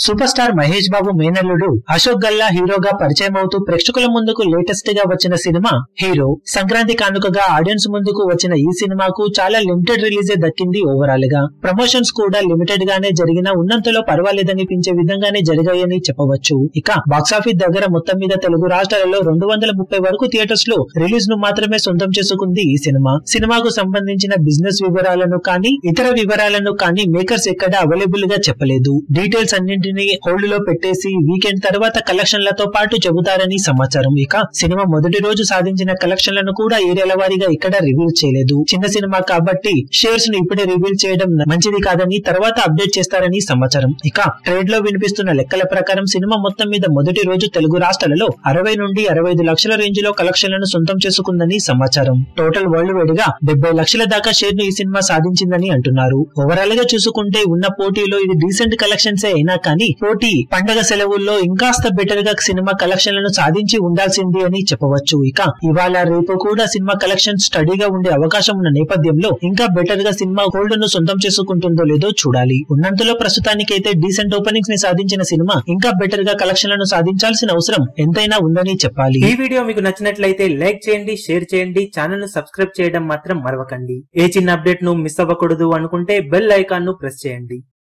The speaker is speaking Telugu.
సూపర్ స్టార్ మహేష్ బాబు మేనల్లుడు అశోక్ గల్లా హీరోగా పరిచయం అవుతూ ప్రేక్షకుల ముందుకు లేటెస్ట్ గా వచ్చిన సినిమా హీరో సంక్రాంతి కానుకగా ఆడియన్స్ ముందుకు వచ్చిన ఈ సినిమాకు చాలా లిమిటెడ్ రిలీజే దక్కింది ఓవరాల్ గా ప్రమోషన్స్ కూడా లిమిటెడ్ గానే జరిగినా ఉన్నంతలో పర్వాలేదనిపించే విధంగానే జరిగాయని చెప్పవచ్చు ఇక బాక్సాఫీస్ దగ్గర మొత్తం మీద తెలుగు రాష్ట్రాలలో రెండు వందల ముప్పై వరకు థియేటర్స్ లో రిలీజ్ ను మాత్రమే సొంతం చేసుకుంది ఈ సినిమా సినిమాకు సంబంధించిన బిజినెస్ వివరాలను కానీ ఇతర వివరాలను కానీ మేకర్స్ ఎక్కడ అవైలబుల్ గా చెప్పలేదు డీటెయిల్స్ అన్నింటినీ హోల్డ్ లో పెట్టేసి వీకెండ్ తర్వాత కలెక్షన్లతో పాటు చెబుతారని సమాచారం ఇక సినిమా మొదటి రోజు సాధించిన కలెక్షన్లను కూడా ఏరియాల వారీగా ఇక్కడ రివీల్ చేయలేదు చిన్న సినిమా కాబట్టి షేర్స్ ను ఇప్పుడే రివీల్ చేయడం మంచిది కాదని తర్వాత అప్డేట్ చేస్తారని సమాచారం ఇక ట్రేడ్ లో వినిపిస్తున్న లెక్కల ప్రకారం సినిమా మొత్తం మీద మొదటి రోజు తెలుగు రాష్ట్రాలలో అరవై నుండి అరవై ఐదు లక్షల రేంజ్ లో కలెక్షన్లను సొంతం చేసుకుందని సమాచారం టోటల్ వరల్డ్ వైడ్ గా డెబ్బై లక్షల దాకా షేర్ ను ఈ సినిమా సాధించిందని అంటున్నారు ఓవరాల్ గా చూసుకుంటే ఉన్న పోటీలో ఇది డీసెంట్ కలెక్షన్స్ అయినా కానీ పోటీ పండగ సెలవుల్లో ఇంకాస్త బెటర్ గా సినిమా కలెక్షన్లను సాధించి ఉండాల్సింది అని చెప్పవచ్చు ఇక ఇవాళ రేపు కూడా సినిమా కలెక్షన్ స్టడీగా ఉండే అవకాశం ఉన్న నేపథ్యంలో ఇంకా బెటర్ గా సినిమా హోల్డ్ ను సొంతం చేసుకుంటుందో లేదో చూడాలి ఉన్నంతలో ప్రస్తుతానికైతే డీసెంట్ ఓపెనింగ్స్ ని సాధించిన సినిమా ఇంకా బెటర్ గా కలెక్షన్లను సాధించాల్సిన అవసరం ఎంతైనా ఉందని చెప్పాలి ఈ వీడియో మీకు నచ్చినట్లయితే లైక్ చేయండి షేర్ చేయండి ఛానల్ ను సబ్స్క్రైబ్ చేయడం మాత్రం మరవకండి ఏ చిన్న అప్డేట్ ను మిస్ అవ్వకూడదు అనుకుంటే బెల్ ఐకాన్ ను ప్రెస్ చేయండి